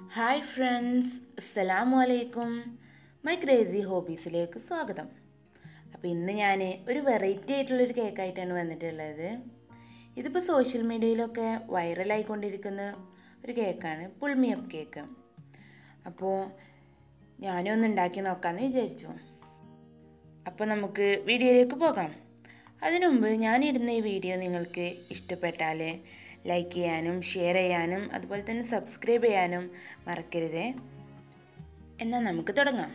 hi friends അസ്സലാമു അലൈക്കും my crazy ഹോബീസിലേക്ക് സ്വാഗതം അപ്പോൾ ഇന്ന് ഞാൻ ഒരു വെറൈറ്റി ആയിട്ടുള്ളൊരു കേക്കായിട്ടാണ് വന്നിട്ടുള്ളത് ഇതിപ്പോൾ സോഷ്യൽ മീഡിയയിലൊക്കെ വൈറലായിക്കൊണ്ടിരിക്കുന്ന ഒരു കേക്കാണ് പുൾമിയപ്പ് കേക്ക് അപ്പോൾ ഞാനും ഒന്ന് ഉണ്ടാക്കി നോക്കാമെന്ന് വിചാരിച്ചു അപ്പോൾ നമുക്ക് വീഡിയോയിലേക്ക് പോകാം അതിനു മുമ്പ് ഞാനിടുന്ന ഈ വീഡിയോ നിങ്ങൾക്ക് ഇഷ്ടപ്പെട്ടാൽ ലൈക്ക് ചെയ്യാനും ഷെയർ ചെയ്യാനും അതുപോലെ തന്നെ സബ്സ്ക്രൈബ് ചെയ്യാനും മറക്കരുതേ എന്നാൽ നമുക്ക് തുടങ്ങാം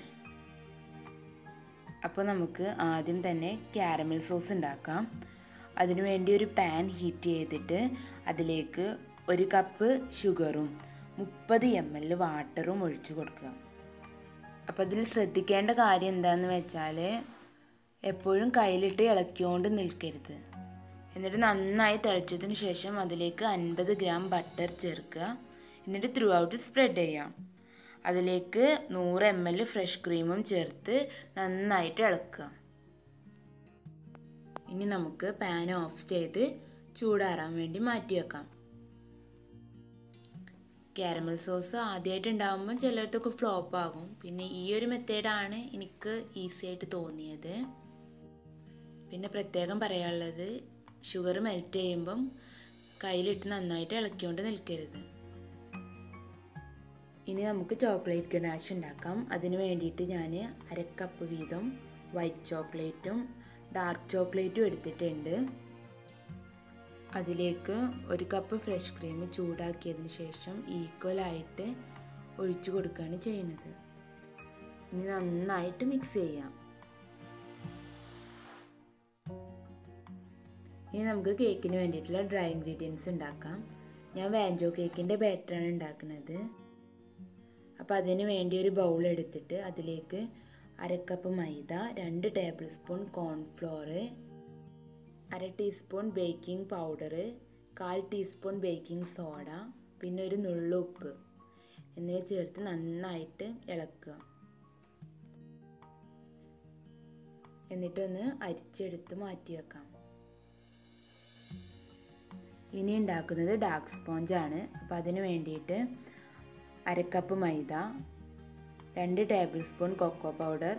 അപ്പോൾ നമുക്ക് ആദ്യം തന്നെ ക്യാരമൽ സോസ് ഉണ്ടാക്കാം അതിനു വേണ്ടി ഒരു പാൻ ഹീറ്റ് ചെയ്തിട്ട് അതിലേക്ക് ഒരു കപ്പ് ഷുഗറും മുപ്പത് എം എൽ വാട്ടറും ഒഴിച്ചു കൊടുക്കുക അപ്പോൾ അതിൽ ശ്രദ്ധിക്കേണ്ട കാര്യം എന്താണെന്ന് വെച്ചാൽ എപ്പോഴും കയ്യിലിട്ട് ഇളക്കിക്കൊണ്ട് നിൽക്കരുത് എന്നിട്ട് നന്നായി തിളച്ചതിന് ശേഷം അതിലേക്ക് അൻപത് ഗ്രാം ബട്ടർ ചേർക്കുക എന്നിട്ട് ത്രൂ ഔട്ട് സ്പ്രെഡ് ചെയ്യാം അതിലേക്ക് നൂറ് എം എൽ ഫ്രഷ് ക്രീമും ചേർത്ത് നന്നായിട്ട് ഇളക്കുക ഇനി നമുക്ക് പാൻ ഓഫ് ചെയ്ത് ചൂടാറാൻ വേണ്ടി മാറ്റി വെക്കാം കാരമൽ സോസ് ആദ്യമായിട്ട് ഉണ്ടാകുമ്പോൾ ചിലർക്കൊക്കെ ഫ്ലോപ്പ് ആകും പിന്നെ ഈ ഒരു മെത്തേഡാണ് എനിക്ക് ഈസി ആയിട്ട് തോന്നിയത് പിന്നെ പ്രത്യേകം പറയാനുള്ളത് ഷുഗർ മെൽറ്റ് ചെയ്യുമ്പം കയ്യിലിട്ട് നന്നായിട്ട് ഇളക്കിക്കൊണ്ട് നിൽക്കരുത് ഇനി നമുക്ക് ചോക്ലേറ്റ് ഗനാഷ് ഉണ്ടാക്കാം അതിന് വേണ്ടിയിട്ട് ഞാൻ അരക്കപ്പ് വീതം വൈറ്റ് ചോക്ലേറ്റും ഡാർക്ക് ചോക്ലേറ്റും എടുത്തിട്ടുണ്ട് അതിലേക്ക് ഒരു കപ്പ് ഫ്രഷ് ക്രീം ചൂടാക്കിയതിന് ശേഷം ഈക്വലായിട്ട് ഒഴിച്ചു കൊടുക്കുകയാണ് ചെയ്യുന്നത് ഇനി നന്നായിട്ട് മിക്സ് ചെയ്യാം ഇനി നമുക്ക് കേക്കിന് വേണ്ടിയിട്ടുള്ള ഡ്രൈ ഇൻഗ്രീഡിയൻസ് ഉണ്ടാക്കാം ഞാൻ വാഞ്ചോ കേക്കിൻ്റെ ബാറ്ററാണ് ഉണ്ടാക്കുന്നത് അപ്പോൾ അതിന് വേണ്ടി ഒരു ബൗൾ എടുത്തിട്ട് അതിലേക്ക് അരക്കപ്പ് മൈദ രണ്ട് ടേബിൾ സ്പൂൺ കോൺഫ്ലോർ അര ടീസ്പൂൺ ബേക്കിംഗ് പൗഡർ കാൽ ടീസ്പൂൺ ബേക്കിംഗ് സോഡ പിന്നെ ഒരു നുള്ളുപ്പ് എന്നിവ ചേർത്ത് നന്നായിട്ട് ഇളക്കുക എന്നിട്ടൊന്ന് അരിച്ചെടുത്ത് മാറ്റി വെക്കാം ഇനി ഉണ്ടാക്കുന്നത് ഡാർക്ക് സ്പോഞ്ചാണ് അപ്പോൾ അതിന് വേണ്ടിയിട്ട് അരക്കപ്പ് മൈദ രണ്ട് ടേബിൾ സ്പൂൺ കൊക്കോ പൗഡർ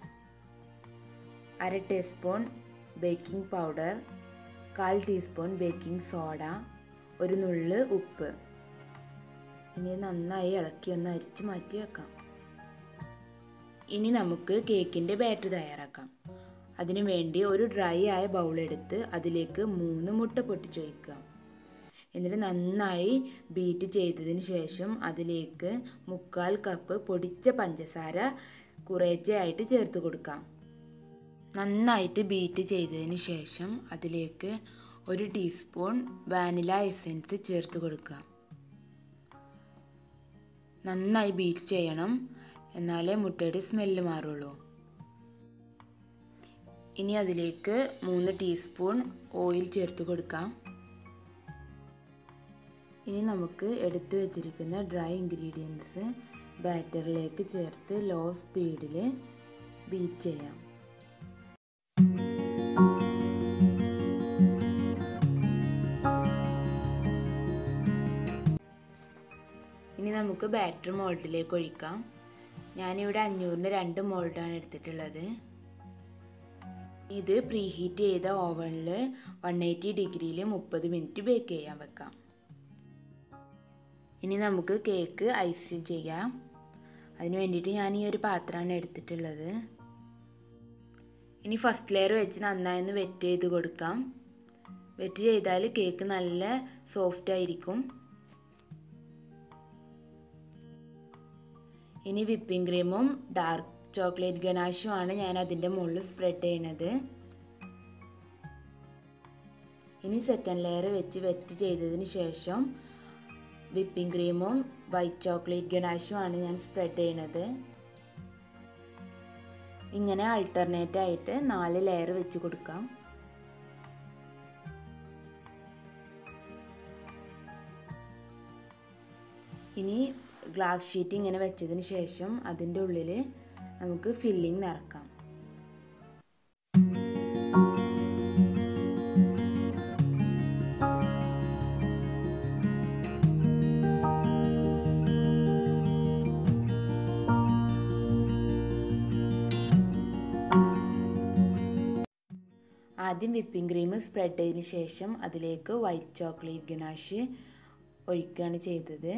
അര ടീസ്പൂൺ ബേക്കിംഗ് പൗഡർ കാൽ ടീസ്പൂൺ ബേക്കിംഗ് സോഡ ഒരു നുള്ള് ഉപ്പ് ഇനി നന്നായി ഇളക്കി ഒന്ന് അരിച്ച് മാറ്റി വെക്കാം ഇനി നമുക്ക് കേക്കിൻ്റെ ബാറ്റർ തയ്യാറാക്കാം അതിനു വേണ്ടി ഒരു ഡ്രൈ ആയ ബൗൾ എടുത്ത് അതിലേക്ക് മൂന്ന് മുട്ട പൊട്ടിച്ചൊഴിക്കുക എന്നിട്ട് നന്നായി ബീറ്റ് ചെയ്തതിന് ശേഷം അതിലേക്ക് മുക്കാൽ കപ്പ് പൊടിച്ച പഞ്ചസാര കുറേശ്ശെയായിട്ട് ചേർത്ത് കൊടുക്കാം നന്നായിട്ട് ബീറ്റ് ചെയ്തതിന് ശേഷം അതിലേക്ക് ഒരു ടീസ്പൂൺ വാനില എസെൻസ് ചേർത്ത് കൊടുക്കുക നന്നായി ബീറ്റ് ചെയ്യണം എന്നാലേ മുട്ടയുടെ സ്മെല്ല് മാറുള്ളൂ ഇനി അതിലേക്ക് മൂന്ന് ടീസ്പൂൺ ഓയിൽ ചേർത്ത് കൊടുക്കാം ഇനി നമുക്ക് എടുത്തു വച്ചിരിക്കുന്ന ഡ്രൈ ഇൻഗ്രീഡിയൻസ് ബാറ്ററിലേക്ക് ചേർത്ത് ലോ സ്പീഡിൽ ബീറ്റ് ചെയ്യാം ഇനി നമുക്ക് ബാറ്റർ മോൾഡിലേക്ക് ഒഴിക്കാം ഞാനിവിടെ അഞ്ഞൂറിൻ്റെ രണ്ട് മോൾഡാണ് എടുത്തിട്ടുള്ളത് ഇത് പ്രീ ഹീറ്റ് ചെയ്ത ഓവനിൽ വൺ എയ്റ്റി ഡിഗ്രിയിൽ മുപ്പത് മിനിറ്റ് ബേക്ക് ചെയ്യാൻ വെക്കാം ഇനി നമുക്ക് കേക്ക് ഐസ് ചെയ്യാം അതിന് വേണ്ടിയിട്ട് ഞാൻ ഈ ഒരു പാത്രമാണ് എടുത്തിട്ടുള്ളത് ഇനി ഫസ്റ്റ് ലെയർ വെച്ച് നന്നായി ഒന്ന് വെറ്റ് ചെയ്ത് കൊടുക്കാം വെറ്റ് ചെയ്താൽ കേക്ക് നല്ല സോഫ്റ്റ് ആയിരിക്കും ഇനി വിപ്പിംഗ് ക്രീമും ഡാർക്ക് ചോക്ലേറ്റ് ഗണാഷുമാണ് ഞാൻ അതിൻ്റെ മുകളിൽ സ്പ്രെഡ് ചെയ്യണത് ഇനി സെക്കൻഡ് ലെയർ വെച്ച് വെറ്റ് ചെയ്തതിന് ശേഷം വിപ്പിംഗ് ക്രീമും വൈറ്റ് ചോക്ലേറ്റ് ഗണാഷുമാണ് ഞാൻ സ്പ്രെഡ് ചെയ്യണത് ഇങ്ങനെ ആൾട്ടർനേറ്റ് ആയിട്ട് നാല് ലെയർ വെച്ച് കൊടുക്കാം ഇനി ഗ്ലാസ് ഷീറ്റ് ഇങ്ങനെ വെച്ചതിന് ശേഷം അതിൻ്റെ ഉള്ളിൽ നമുക്ക് ഫില്ലിംഗ് നിറക്കാം ആദ്യം വിപ്പിംഗ് ക്രീം സ്പ്രെഡ് ചെയ്തതിന് ശേഷം അതിലേക്ക് വൈറ്റ് ചോക്ലേറ്റ് ഗനാഷ് ഒഴിക്കുകയാണ് ചെയ്തത്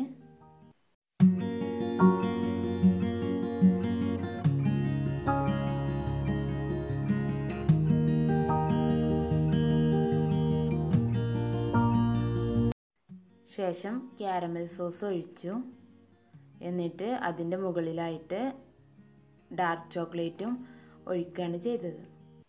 ശേഷം ക്യാരമൽ സോസ് ഒഴിച്ചു എന്നിട്ട് അതിൻ്റെ മുകളിലായിട്ട് ഡാർക്ക് ചോക്ലേറ്റും ഒഴിക്കുകയാണ് ചെയ്തത്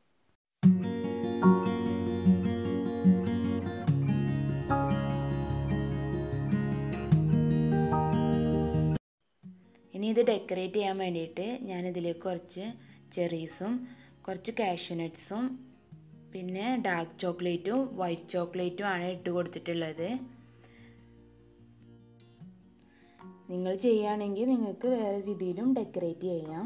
ഇനി ഇത് ഡെക്കറേറ്റ് ചെയ്യാൻ വേണ്ടിയിട്ട് ഞാനിതിലേക്ക് കുറച്ച് ചെറീസും കുറച്ച് കാഷ്യൂനട്ട്സും പിന്നെ ഡാർക്ക് ചോക്ലേറ്റും വൈറ്റ് ചോക്ലേറ്റും ആണ് ഇട്ട് കൊടുത്തിട്ടുള്ളത് നിങ്ങൾ ചെയ്യുകയാണെങ്കിൽ നിങ്ങൾക്ക് വേറെ രീതിയിലും ഡെക്കറേറ്റ് ചെയ്യാം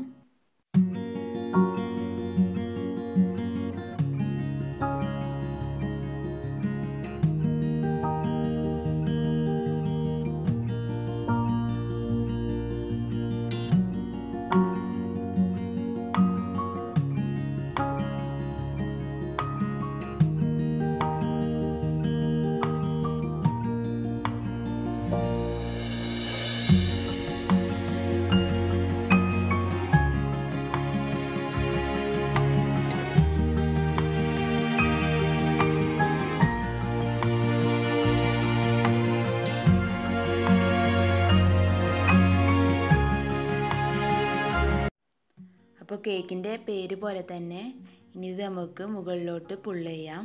അപ്പോൾ കേക്കിൻ്റെ പേര് പോലെ തന്നെ ഇനി ഇത് നമുക്ക് മുകളിലോട്ട് പുള്ള് ചെയ്യാം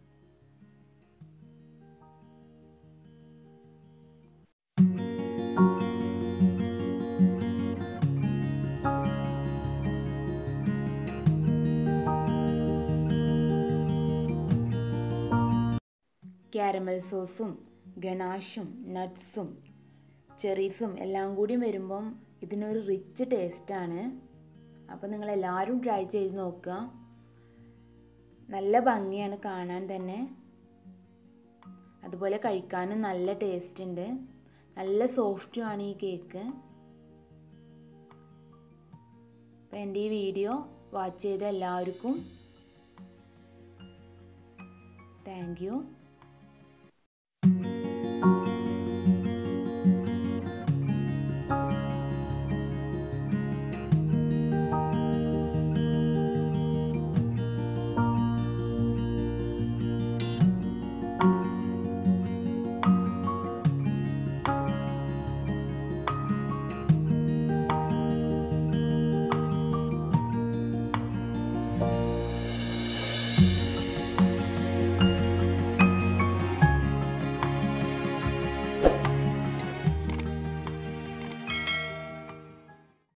ക്യാരമൽ സോസും ഗണാഷും നട്ട്സും ചെറീസും എല്ലാം കൂടി വരുമ്പം ഇതിനൊരു റിച്ച് ടേസ്റ്റാണ് അപ്പോൾ നിങ്ങൾ എല്ലാവരും ട്രൈ ചെയ്ത് നോക്കുക നല്ല ഭംഗിയാണ് കാണാൻ തന്നെ അതുപോലെ കഴിക്കാനും നല്ല ടേസ്റ്റ് ഉണ്ട് നല്ല സോഫ്റ്റുമാണ് ഈ കേക്ക് അപ്പോൾ എൻ്റെ ഈ വീഡിയോ വാച്ച് ചെയ്ത എല്ലാവർക്കും താങ്ക് യു